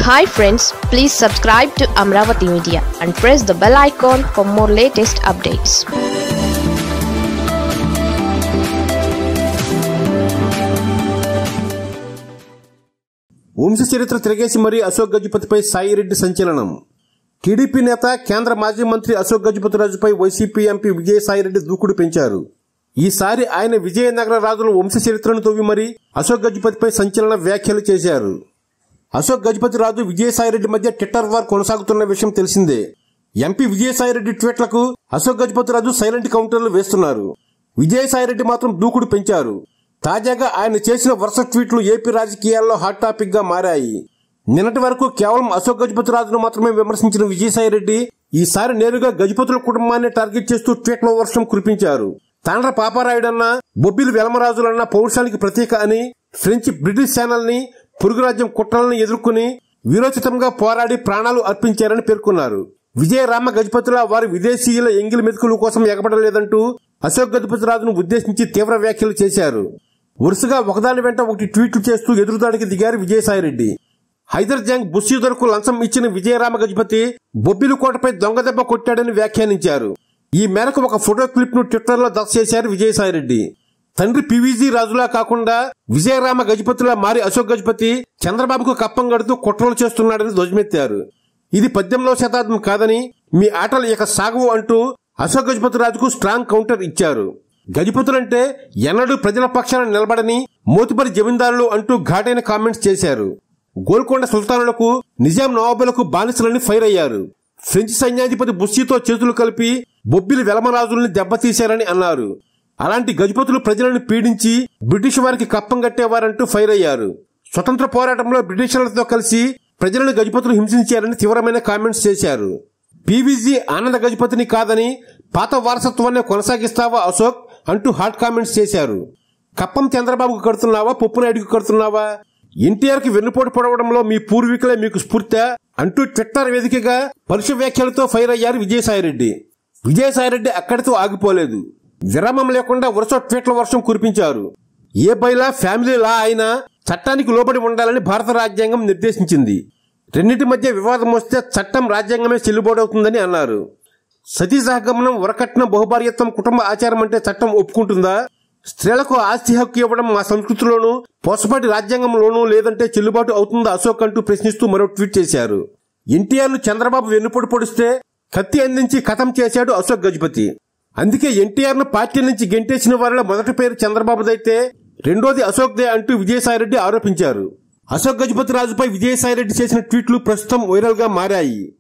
hi friends please subscribe to Amaravati media and press the bell icon for more latest updates వంశ చరిత్ర తిరగేసి మరీ అశోక్ గజపతిపై సాయిరెడ్డి సంచలనం టీడీపీ నేత కేంద్ర మాజీ మంత్రి అశోక్ గజపతిరాజుపై వైసీపీ ఎంపీ విజయసాయిరెడ్డి దూకుడు పెంచారు ఈసారి ఆయన విజయనగర రాజుల వంశ చరిత్రను తవ్వి మరీ అశోక్ గజపతిపై సంచలన వ్యాఖ్యలు చేశారు అశోక్ గజపతి రాజు విజయసాయిరెడ్డి మధ్య ట్విట్టర్ వార్ కొనసాగుతున్న విషయం తెలిసిందే ఎంపీ విజయసాయిరెడ్డి ట్వీట్లకు అశోక్ గజపతి రాజు సైలెంట్ కౌంటర్లు వేస్తున్నారు విజయసాయిరెడ్డి మాత్రం దూకుడు పెంచారు తాజాగా ఆయన చేసిన వరుస ట్వీట్లు ఏపీ రాజకీయాల్లో హాట్ టాపిక్ గా మారాయి నిన్నటి వరకు కేవలం అశోక్ గజపతి రాజును మాత్రమే విమర్శించిన విజయసాయిరెడ్డి ఈసారి నేరుగా గజపతుల కుటుంబాన్ని టార్గెట్ చేస్తూ ట్వీట్ల వర్షం కురిపించారు తాండ్ర పాపారాయుడన్నా బొబ్బిలి వెలమరాజులన్న పౌరుషానికి ప్రతీక అని ఫ్రెంచ్ బ్రిటిష్ ఛానల్ని పొరుగురాజ్యం కుట్రలను ఎదుర్కొని వీరోచితంగా పోరాడి ప్రాణాలు అర్పించారని పేర్కొన్నారు విజయరామ గజపతిలా వారి విదేశీయుల ఎంగిలి మెతుకుల కోసం ఎగబడలేదంటూ అశోక్ గజపతి రాజును ఉద్దేశించి తీవ్ర వ్యాఖ్యలు చేశారు వరుసగా ఒకదాని వెంట ఒకటి ట్వీట్లు చేస్తూ ఎదురుదాడికి దిగారు విజయసాయిరెడ్డి హైదర్ జంగ్ బుస్సీదర్కు లంచం ఇచ్చిన విజయరామ గజపతి బొబ్బిలి కోటపై దొంగ దెబ్బ కొట్టాడని వ్యాఖ్యానించారు ఈ మేరకు ఒక ఫోటో క్లిప్ ను ట్విట్టర్ లో దశ చేశారు విజయసాయిరెడ్డి తండ్రి పివిజి రాజులా కాకుండా విజయరామ గజపతిలా మారి అశోక్ గజపతి చంద్రబాబుకు కప్పం గడుతూ కుట్రలు చేస్తున్నాడని ధ్వజమెత్తారు ఇది పద్దెనిమిదవ శతాబ్దం కాదని మీ ఆటలు ఇక సాగవు అంటూ అశోక్ గజపతి రాజుకు స్ట్రాంగ్ కౌంటర్ ఇచ్చారు గజపతులంటే ఎన్నడూ ప్రజల పక్షాన నిలబడని మోతుపరి జమీందారులు అంటూ ఘాటైన కామెంట్స్ చేశారు గోల్కొండ సుల్తానులకు నిజాం నవాబులకు బానిసలని ఫైర్ అయ్యారు ఫ్రెంచ్ సైన్యాధిపతి బుస్సీతో చేతులు కలిపి బొబ్బిలి వెలమరాజుల్ని దెబ్బతీశారని అన్నారు అలాంటి గజపతులు ప్రజలను పీడించి బ్రిటిష్ వారికి కప్పం కట్టేవారంటూ ఫైర్ అయ్యారు స్వతంత్ర పోరాటంలో బ్రిటిషర్లతో కలిసి ప్రజలను గజపతులు హింసించారని తీవ్రమైన కామెంట్స్ చేశారు పీవీజీ ఆనంద గజపతిని కాదని పాత వారసత్వాన్ని కొనసాగిస్తావా అశోక్ అంటూ హాట్ కామెంట్స్ చేశారు కప్పం చంద్రబాబుకు కడుతున్నావా పొప్పునాయుడికి కడుతున్నావా ఎన్టీఆర్ కి వెన్నుపోటు పొడవడంలో మీ పూర్వీకులే మీకు స్ఫూర్తి అంటూ ట్విట్టర్ వేదికగా పరుష వ్యాఖ్యలతో ఫైర్ అయ్యారు విజయసాయిరెడ్డి విజయసాయిరెడ్డి అక్కడితో ఆగిపోలేదు విరామం లేకుండా వరుస ట్వీట్ల వర్షం కురిపించారు ఏ బైలా ఫ్యామిలీ లా అయినా చట్టానికి లోబడి ఉండాలని భారత రాజ్యాంగం నిర్దేశించింది రెండింటి మధ్య వివాదం వస్తే చట్టం రాజ్యాంగమే చెల్లుబాటవుతుందని అన్నారు సతీ సహగమనం వరకట్నం బహుభార్యత్వం కుటుంబ ఆచారం అంటే చట్టం ఒప్పుకుంటుందా స్త్రీలకు ఆస్తి హక్కు ఇవ్వడం మా సంస్కృతిలోనూ పోసపాటి రాజ్యాంగంలోనూ లేదంటే చెల్లుబాటు అవుతుందా అశోక్ అంటూ ప్రశ్నిస్తూ మరో ట్వీట్ చేశారు ఎన్టీఆర్ ను చంద్రబాబు వెన్నుపొడి పొడిస్తే కత్తి అందించి కథం చేశాడు అశోక్ గజపతి అందుకే ఎన్టీఆర్ ను పార్టీ నుంచి గెంటేసిన వారిలో మొదటి పేరు చంద్రబాబుదైతే రెండోది అశోక్ దే అంటూ విజయసాయిరెడ్డి ఆరోపించారు అశోక్ గజపతి రాజుపై విజయసాయిరెడ్డి చేసిన ట్వీట్లు ప్రస్తుతం వైరల్ గా మారాయి